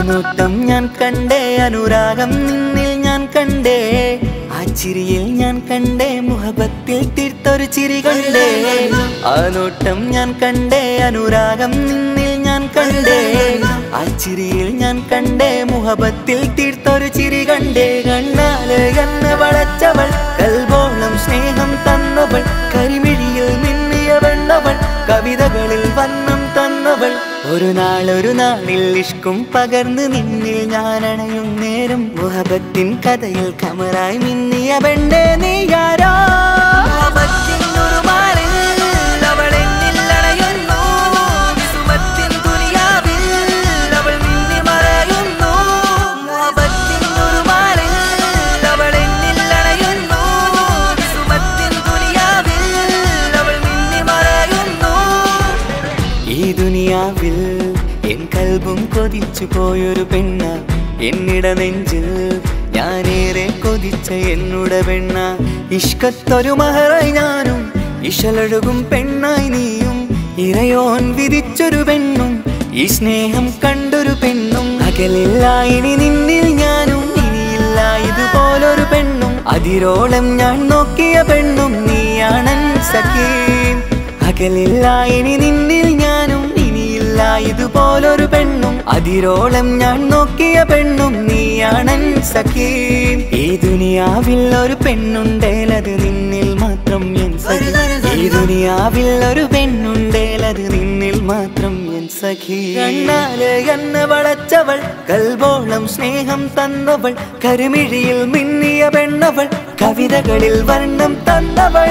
നോട്ടം ഞാൻ കണ്ടേ അനുരാഗം നിന്നിൽ ഞാൻ കണ്ടേ ആ ചിരിയിൽ ഞാൻ കണ്ടേ മുഹബത്തിൽ തീർത്തൊരു ചിരി കണ്ടേ ആ നോട്ടം ഞാൻ കണ്ടേ അനുരാഗം നിന്നിൽ ഞാൻ കണ്ടേ ആ ചിരിയിൽ ഞാൻ കണ്ടേ മുഹബത്തിൽ തീർത്തൊരു ചിരി കണ്ടേ കണ്ണാല് എന്നെ വളച്ചവൾ കൽബോളം സ്നേഹം തന്നവൾ കരിമിഴിയിൽ മിന്നിയ വെണ്ണവൾ കവിതകളിൽ വന്നം തന്നവൾ ഒരു നാൾ ഒരു നാളിൽ ഇഷ്കും പകർന്ന് നിന്നിൽ ഞാൻ അണയും നേരം മുഹബത്തിൻ കഥയിൽ കമറായി മിന്നിയ പെണ്ണേ നീയാരോ ഈ ദുനിയാവിൽ എൻ കൽബും കൊതിച്ചു പോയൊരു പെണ്ണ എന്നിട നെഞ്ചിൽ ഞാനേറെ കൊതിച്ച എന്നുടെ പെണ്ണ ഇഷ്കത്തൊരു മഹറായി ഞാനും ഇശലൊഴുകും പെണ്ണായി നീയും ഇറയോൻ വിധിച്ചൊരു പെണ്ണും ഈ സ്നേഹം കണ്ടൊരു പെണ്ണും അകലില്ല ഇനി നിന്നിൽ ഞാനും ഇനിയില്ല ഇതുപോലൊരു പെണ്ണും അതിരോളം ഞാൻ നോക്കിയ പെണ്ണും നീയാണൻ സഖീം അകലില്ല ഇനി നിന്നിൽ ഞാനും ഇനിയില്ല ഇതുപോലൊരു പെണ്ണും അതിരോളം ഞാൻ നോക്കിയ പെണ്ണും നീയാണൻ സഖീം ഈ ദുനിയാവിൽ ഒരു പെണ്ണുണ്ടേലത് നിന്നിൽ മാത്രം എൻ സഖി ഈ ദുനിയാവിൽ ഒരു പെണ്ണുണ്ടേലത് നിന്നിൽ മാത്രം എൻ സഖി കണ്ണാല് എന്നെ വളച്ചവൾ കൽബോളം സ്നേഹം തന്നവൾ കരുമിഴിയിൽ മിന്നിയ പെണ്ണവൾ കവിതകളിൽ വർണ്ണം തന്നവൾ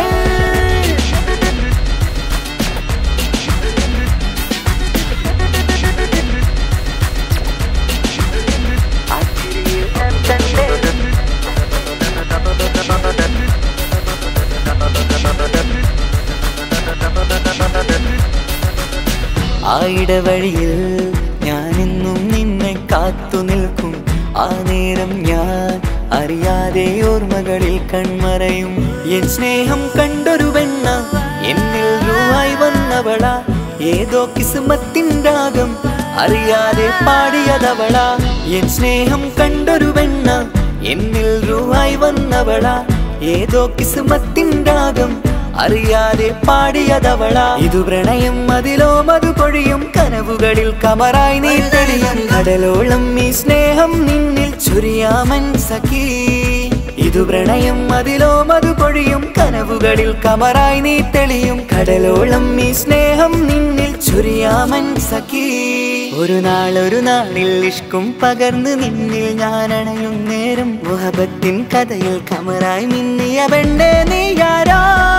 ആ ഇടവഴിയിൽ ഞാനെന്നും നിന്നെ കാത്തു നിൽക്കും ആ നേരം ഞാൻ അറിയാതെ ഓർമ്മകളിൽ കൺമറയും എൻ സ്നേഹം കണ്ടൊരു വെണ്ണ എന്നിൽ രൂപായി വന്നവള ഏതോ കിസുമത്തിൻ രാഗം അറിയാതെ പാടിയതവള എൻ സ്നേഹം കണ്ടൊരു വെണ്ണ എന്നിൽ രൂപായി വന്നവള ഏതോ കിസുമത്തിൻ രാഗം അറിയാതെ പാടിയതവള ഇതു പ്രണയം അതിലോ മധു പൊഴിയും കനവുകളിൽ കമറായി നീ തെളിയും കടലോളം ഈ സ്നേഹം നിന്നിൽ ചുരിയാമൻ സഖീ ഇതു പ്രണയം അതിലോ മധു പൊഴിയും കനവുകളിൽ കമറായി നീ തെളിയും കടലോളം ഈ സ്നേഹം നിന്നിൽ ചുരിയാമൻ സഖീ ഒരു നാൾ ഒരു നാളിൽ ഇഷ്കും പകർന്ന് നിന്നിൽ ഞാൻ അണയും നേരം മുഹബത്തിൻ കഥയിൽ കമറായി മിന്നിയ പെണ്ണേ നീയാരോ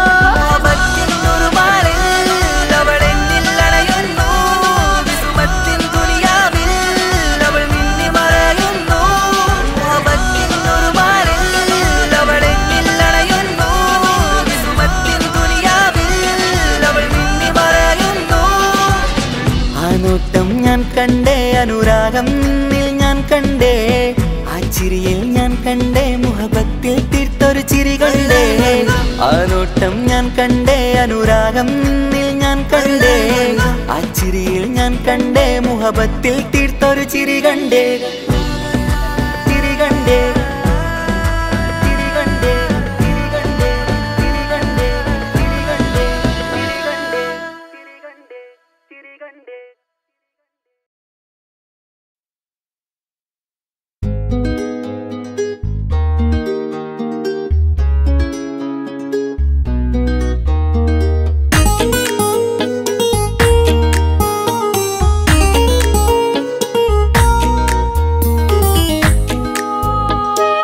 ആ നോട്ടം ഞാൻ കണ്ടേ അനുരാഗം നിന്നിൽ ഞാൻ കണ്ടേ ആ ചിരിയിൽ ഞാൻ കണ്ടേ മുഹബത്തിൽ തീർത്തൊരു ചിരി കണ്ടേ ആ നോട്ടം ഞാൻ കണ്ടേ അനുരാഗം നിന്നിൽ ഞാൻ കണ്ടേ ആ ചിരിയിൽ ഞാൻ കണ്ടേ മുഹബത്തിൽ തീർത്തൊരു ചിരി കണ്ടേ ചിരി കണ്ടേ ചിരി കണ്ടേ ചിരി കണ്ടേ ചിരി കണ്ടേ ചിരി കണ്ടേ ചിരി കണ്ടേ ചിരി കണ്ടേ ചിരി കണ്ടേ ും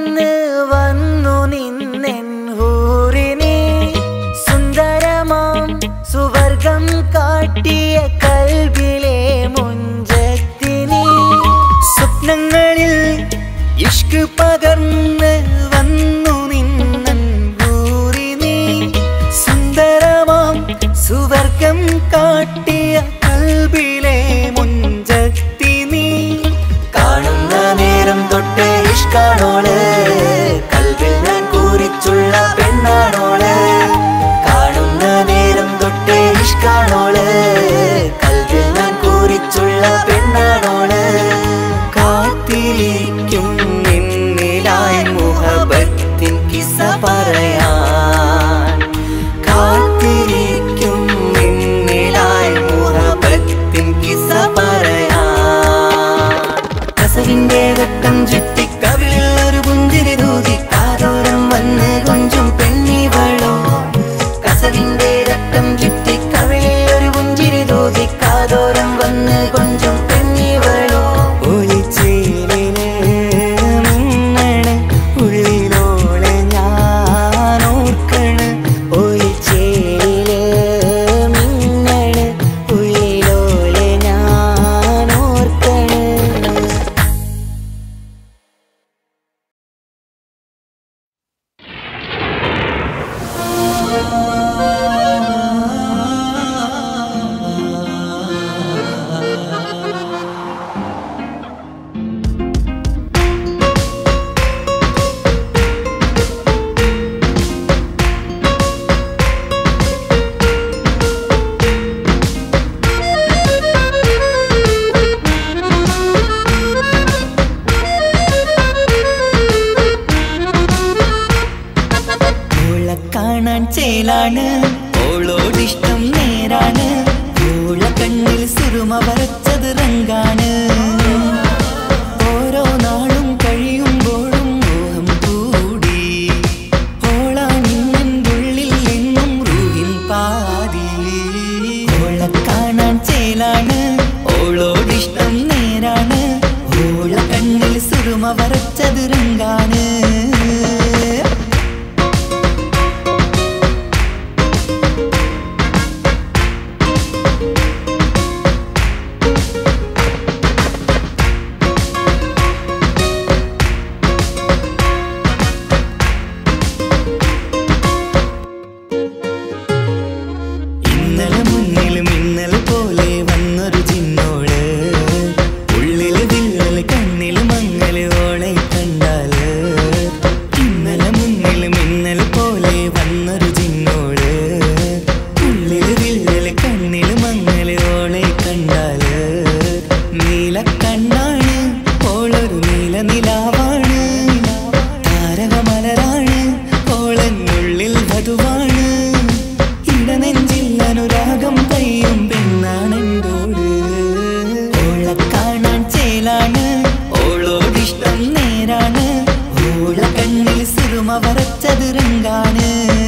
പകർന്ന് വന്നു നിന്നെൻ ഹൂറിനെ സുന്ദരമാം സുവർഗം കാട്ടിയ കൽബിലെ മുഞ്ചത്തിനെ സ്വപ്നങ്ങളിൽ ഇഷ്ക് പകർന്ന് വന്നു നിന്നൻ ഹൂറിനെ സുന്ദരമാം സുവർഗം കാട്ടിയ കൽബിലെ മുഞ്ചത്തി നീ കാണുന്ന നേരം തൊട്ട് ഇഷ്കാണോള് കൽവിൽ ഞാൻ കൂറിച്ചുള്ള പെണ്ണാണോള് കാണുന്ന നേരം തൊട്ട് ഇഷ്കാണോള് കൽവിൽ ഞാൻ കൂറിച്ചുള്ള പെണ്ണാണോള് കാത്തിരിക്കും നിന്നിലായി മുഹബത്തിൻ കിസ പറയാൻ കാത്തിരിക്കും നിന്നിലായി മുഹബത്തിൻ കിസ പറയാൻ കസവിന്റെ ഘട്ടം ചുറ്റി കവിളിൽ ഒരു പുഞ്ചിരി തൂകി കാതോരം വന്ന് കൊഞ്ചും പെണ്ണിവളോ കസവിന്റെ രക്തം ചുറ്റി കവിളിൽ ഒരു പുഞ്ചിരി തൂകി കാതോരം വന്ന് കൊഞ്ചും പെണ്ണിവളോ ഒളിച്ചേലിന് മിന്നണ് ഉള്ളിലോളെ ഞാൻ ഓർക്കണ് ഒളിച്ചേലില് മിന്നണ് ഉള്ളിലോളെ ഞാൻ ഓർക്കണ് ഓളെ കാണാൻ ചേലാണ് ഓളോടിഷ്ടം നേരാണ് ഓള കണ്ണിൽ സുറുമ വരച്ചത് റങ്കാണ് ഓരോ നാളും കഴിയുമ്പോഴും മോഹം കൂടി ഓളാണിന്നുള്ളിൽ എന്നും റൂഹിൻ പാതി ഓളെ കാണാൻ ചേലാണ് ഓളോടിഷ്ടം നേരാണ് ഓള കണ്ണിൽ സുറുമ വരച്ചത് റങ്കാണ് ഇന്നലെ മുന്നിലും ഇന്നലെ പോലെ വന്നൊരു ചിന്നോള് ഉള്ളില് വിള്ളല് കണ്ണില് മങ്ങല് ഓളെ കണ്ടാല് ഇന്നലെ മുന്നിലും ഇന്നലെ പോലെ വന്നൊരു ചിന്നോള് ഉള്ളില് വിള്ളല് കണ്ണില് മങ്ങല് ഓളെ കണ്ടാല് നീല കണ്ണാണ് ഓളൊരു നീല നിലാവാണ് താരകമലരാണ് ഓളെന്നുള്ളിൽ വധുവാണ് ഇടനെഞ്ചിൽ അനുരാഗം പെയ്യും പെണ്ണാണെന്തോട് ഓളെ കാണാൻ ചേലാണ് ഓളോടിഷ്ടം നേരാണ് ഓള കണ്ണിൽ സിറുമ വരച്ചത് രംഗാണ്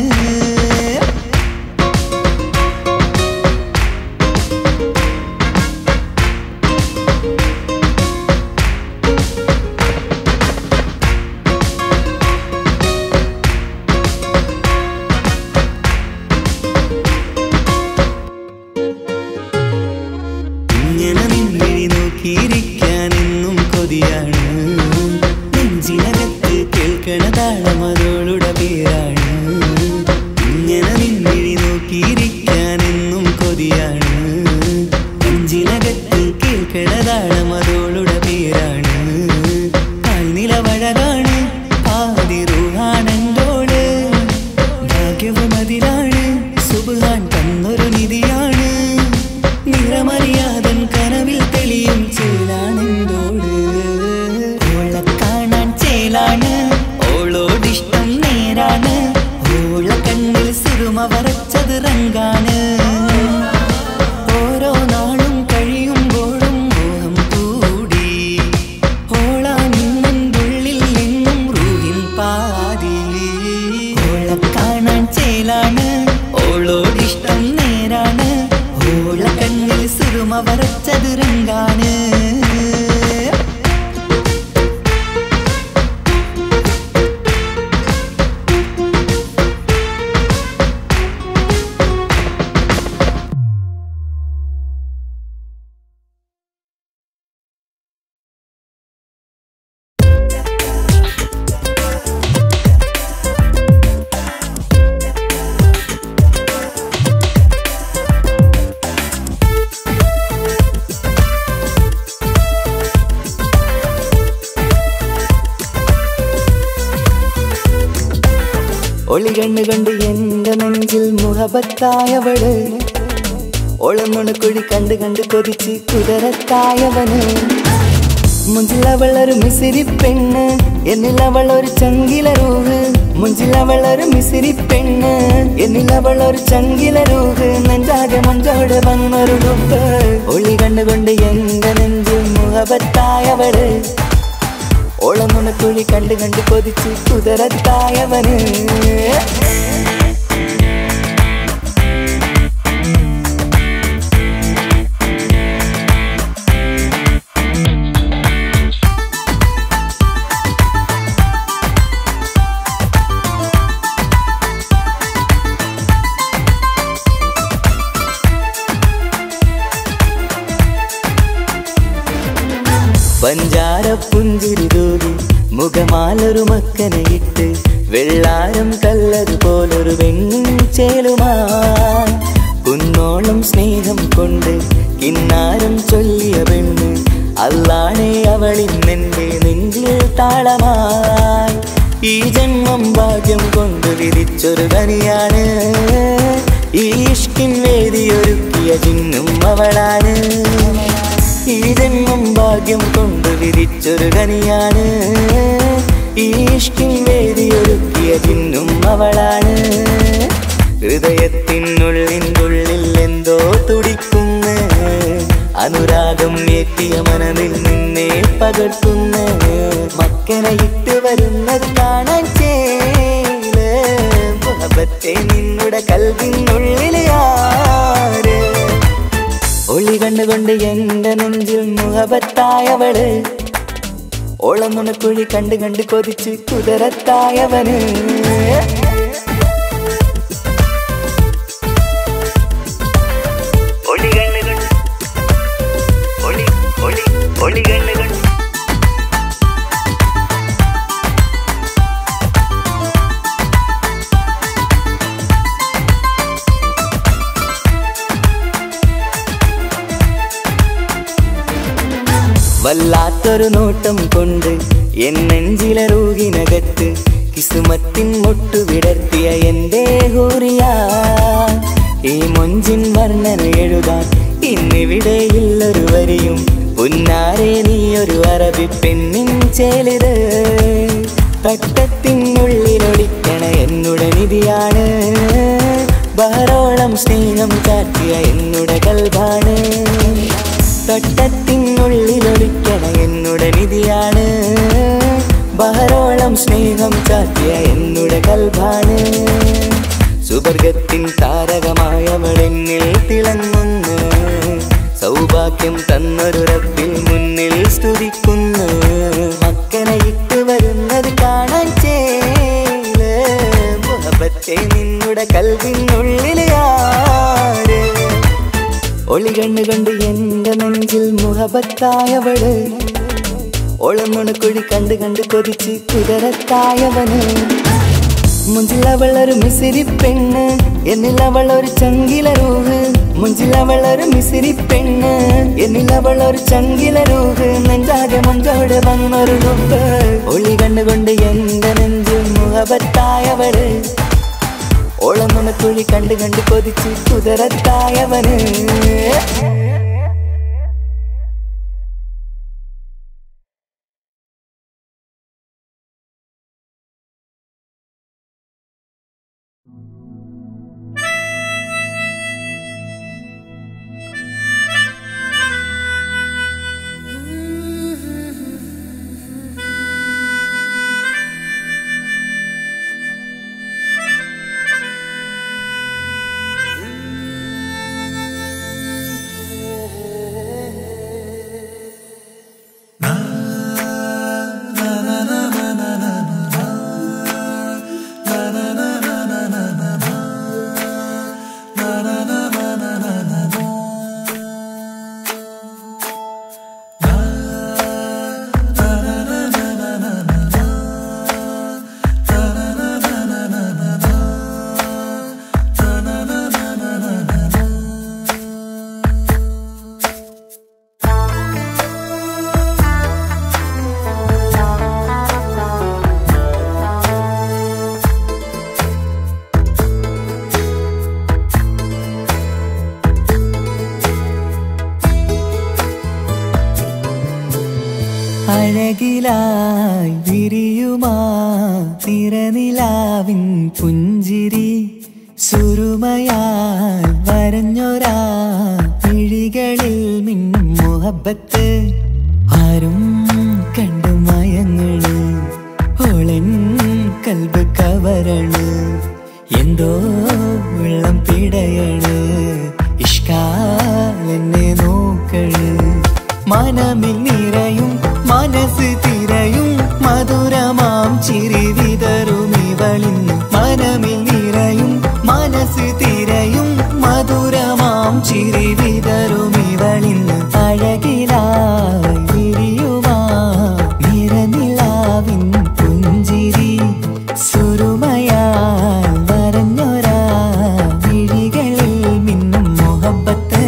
ഇങ്ങനെ നിന്നിഴി നോക്കിയിരിക്കാൻ എന്നും കൊതിയാണ് നെഞ്ചിനകത്ത് കേൾക്കണ താളമതോളുടെ പേരാണ് ഇങ്ങനെ നിന്നിഴി നോക്കിയിരിക്കാൻ എന്നും കൊതിയാണ് നെഞ്ചിനകത്ത് കേൾക്കണ താളമതോളുടെ പേരാണ് കാൽനിലവഴകാണ് ആദിറുഹാണെന്തോട് ഭാഗ്യവും അതിലാണ് സുബാൻ തന്നൊരു നിധിയാണ് നിറമറിയാതൻ കനവിൽ തെളിയും ചേലാണെന്തോട് ഓളെ കാണാൻ ചേലാണ് ഓളോടിഷ്ടം നേരാണ് ഓള കണ്ണിൽ സിറുമ വരച്ചത് റങ്കാണ് ഓരോ നാളും കഴിയുമ്പോഴും മോഹം കൂടി ഓളാനിന്നുള്ളിൽ എന്നും റൂഹിൻ പാതി ഓളെ കാണാൻ ചേലാണ് ഓളോടിഷ്ടം നേരാണ് ഓള കണ്ണിൽ സുറുമ വരച്ചത് രംഗാണ് ഒളി കണ്ണുകൊണ്ട് എന്റെ നെഞ്ചിൽ മുഹബത്തായവള് ഒളന്നുണക്കുഴി കണ്ട് കണ്ട് കൊതിച്ച് കുതിരത്തായവന് മുഞ്ചിലവളൊരു മിസിരി പെണ്ണ് എന്നിലവളൊരു ചങ്കില രൂഹ് മുഞ്ചിലവളൊരു മിസിരി പെണ്ണ് എന്നിലവളൊരു ചങ്കില രൂഹ് നെഞ്ചാകെ മഞ്ചോട് വന്നൊരു ഡുബ് ഒളി കണ്ടുകൊണ്ട് എന്റെ നെഞ്ചിൽ മുഹബത്തായവള് ഓളമുണക്കുഴി കണ്ട് കണ്ട് കൊതിച്ച് കുതിരത്തായവന് പഞ്ചാര പുഞ്ചിരി തൂകി മുഖമാലൊരു മക്കനയിട്ട് വെള്ളാരം കല്ലതുപോലൊരു വെണ്ണിൻ ചേലുമായി കുന്നോളം സ്നേഹം കൊണ്ട് കിന്നാരം ചൊല്ലിയ പെണ്ണ് അല്ലാണെ അവളിന്നെന്റെ നെഞ്ചിൽ താളമായി ഈ ജന്മം ഭാഗ്യം കൊണ്ട് വിധിച്ചൊരു കനിയാണ് ഈ ഇഷ്കിൻ വേദിയൊരുക്കിയ ചിന്നും അവളാണ് ഈ ജന്മം ഭാഗ്യം കൊണ്ട് വിധിച്ചൊരു കനിയാണ് ഈ ഇഷ്കിൻ വേദിയൊരുക്കിയ ചിന്നും അവളാണ് ഹൃദയത്തിനുള്ളിനുള്ളിൽ എന്തോ തുടിക്കുന്ന അനുരാഗം ഏറ്റിയ മനതിൽ നിന്നെ പകർത്തുന്ന മക്കനെ ഇട്ട് വരുന്നത് കാണാൻ ചേല് മുഹബത്തെ നിന്നുടെ കൽവിനുള്ളിലെ ആര് ഒളി കണ്ടുകൊണ്ട് എന്റെ നെഞ്ചിൽ മുഹബത്തായവള് ഓളമുണക്കുഴി കണ്ട് കണ്ട് കൊതിച്ച് കുതിരത്തായവന് ഒളി കണ്ണുകൾ ഒളി ഒളി ഒളി കണ്ണുകൾ വല്ലാത്തൊരു നോട്ടം കൊണ്ട് എൻ നെഞ്ചിലെ റൂഹിനകത്ത് കിസുമത്തിൻ മുട്ടു വിടർത്തിയ എന്റെ ഹൂറിയ ഈ മൊഞ്ചിൻ വർണ്ണന എഴുതാൻ ഇന്നിവിടെയില്ലൊരു വരിയും പുന്നാരെ നീയൊരു അറബി പെണ്ണിൻ ചേലിത് തട്ടത്തിനുള്ളിലൊളിക്കണ എന്നുടെ നിധിയാണ് ബഹറോളം സ്നേഹം കാട്ടിയ എന്നുടെ കൽഭാണ് തട്ടത്തിനുള്ളിലൊളിക്കണ എന്നുടെ നിധിയാണ് ബഹറോളം സ്നേഹം ചാത്തിയ എന്നുടെ കൽഭാണ് സുവർഗത്തിൻ താരകമായവളെന്നിൽ തിളങ്ങുന്നു സൗഭാഗ്യം തന്നൊരു റബ്ബിൽ മുന്നിൽ സ്തുതിക്കുന്നു മക്കനെ ഇട്ട് വരുന്നത് കാണാൻ ചേല് മുഹബത്തെ നിന്നുടെ കൽവിനുള്ളിലെ ആര് ഒളി കണ്ണു കണ്ട് എന്റെ നെഞ്ചിൽ മുഹബത്തായവള് ഒളമുണക്കുഴി കണ്ട് കണ്ട് കൊതിച്ച് കുതിരത്തായവന് മുഞ്ചിലവളൊരു മിസിരി പെണ്ണ് എന്നിലവളൊരു ചങ്കില രൂഹ് മുഞ്ചിലവളൊരു മിസിരി പെണ്ണ് എന്നിലവളൊരു ചങ്കില രൂഹ് നെഞ്ചാകെ മഞ്ചോട് വന്നൊരു ഡുബ് ഒളി കണ്ടുകൊണ്ട് എന്റെ നെഞ്ചിൽ മുഹബത്തായവള് ഓളമുണക്കുഴി കണ്ട് കണ്ട് കൊതിച്ച് കുതിരത്തായവന് അഴകിലായി വിരിയുമാ തിരനിലാവിൻ പുഞ്ചിരി സുരുമയാൽ വരഞ്ഞൊരാ വിഴികളിൽ മിന്നും മുഹബത്ത് ആരും കണ്ടു മയങ്ങള് ഓളൻ കൽബ് കവരണ് എന്തോ വെള്ളം പിടയണ് ഇഷ്കാലെന്നെ നോക്കള് മനമിൽ നിറയും മനസ്സ് തിരയും മധുരമാം ചിരി വിതറും ഇവളിന്ന് മനമിൽ നിറയും മനസ്സ് തിരയും മധുരമാം ചിരി വിതറും ഇവളിന്ന് അഴകിലായി വിരിയുമാ നിറനിലാവിൻ പുഞ്ചിരി സുരുമയാൽ വരഞ്ഞൊരാ വിഴികളിൽ മിന്നും മുഹബത്ത്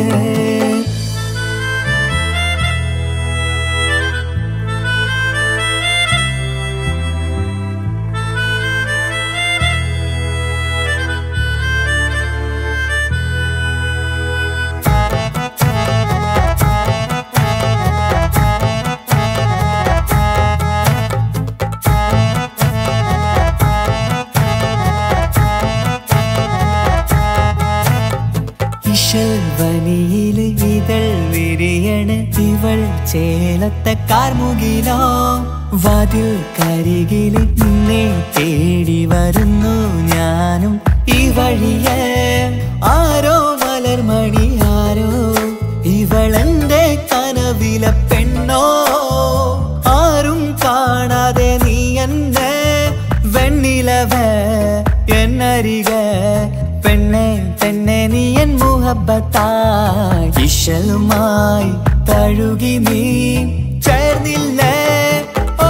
ഇശൽവനിയില് ഇതൾ വിരിയണ് ഇവൾ ചേലത്തെ കാർമുകിലോ വാതിൽ കരികില് നിന്നെ തേടി വരുന്നു ഞാനും ഈ വഴിയെ ആരോ മലർമണി ആരോ ഇവളെന്റെ കനവിലെ പെണ്ണോ ആരും കാണാതെ നീ എന്നെ വെണ്ണിലവ എന്നരിക പെണ്ണെ പെണ്ണെ നീ എൻ മുഹബത്തായി ഇശലുമായി തഴുകി നീ ചേർന്നില്ലേ ഓ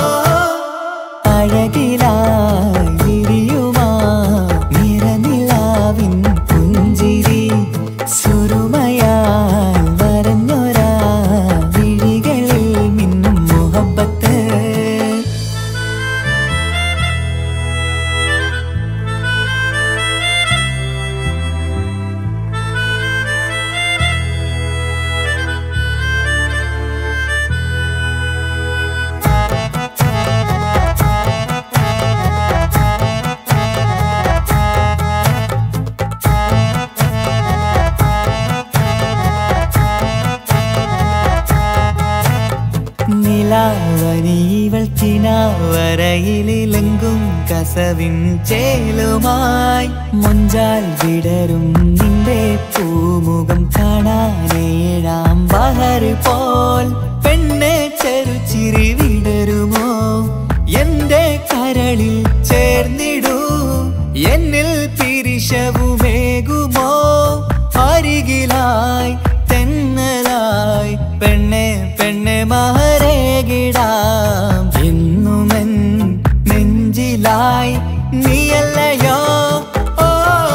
അഴകിലായി വിരിയുമാ നിറനിലാവിൻ പുഞ്ചിരി സുരുമയാൽ വരഞ്ഞൊരാ വിഴികളിൽ മിന്നും മുഹബത്ത് നിലാവനീവൾ കിനാവരയിലെങ്കും കസവിൻ ചേലുമായി മുഞ്ചാൽ വിടരും നിന്റെ പൂമുഖം കാണാനേഴാം ബഹർ പോൽ പെണ്ണെ ചെറുചിരി വിടരുമോ എന്റെ കരളിൽ ചേർന്നിടൂ എന്നിൽ പിരിശവുമേകുമോ അരികിലായി തെന്നലായി പെണ്ണെ പെണ്ണെ മഹരേകിടാം എന്നുമെൻ നെഞ്ചിലായി നീയല്ലയോ ഓ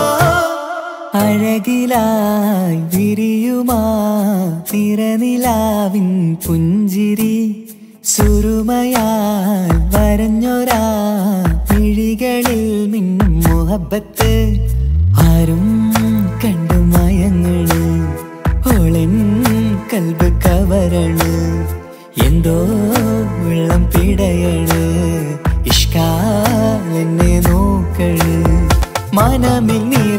അഴകിലായി വിരിയുമാ തിരനിലാവിൻ പുഞ്ചിരി സുരുമയാൽ വരഞ്ഞൊരാ വിഴികളിൽ മിന്നും മുഹബത്ത് ആരും കണ്ടു മയങ്ങള് ഓളൻ കൽബ് കവരണ് എന്തോ വെള്ളം പിടയണ് ഇഷ്കാലെന്നെ നോക്കള് മനമിൽ നീ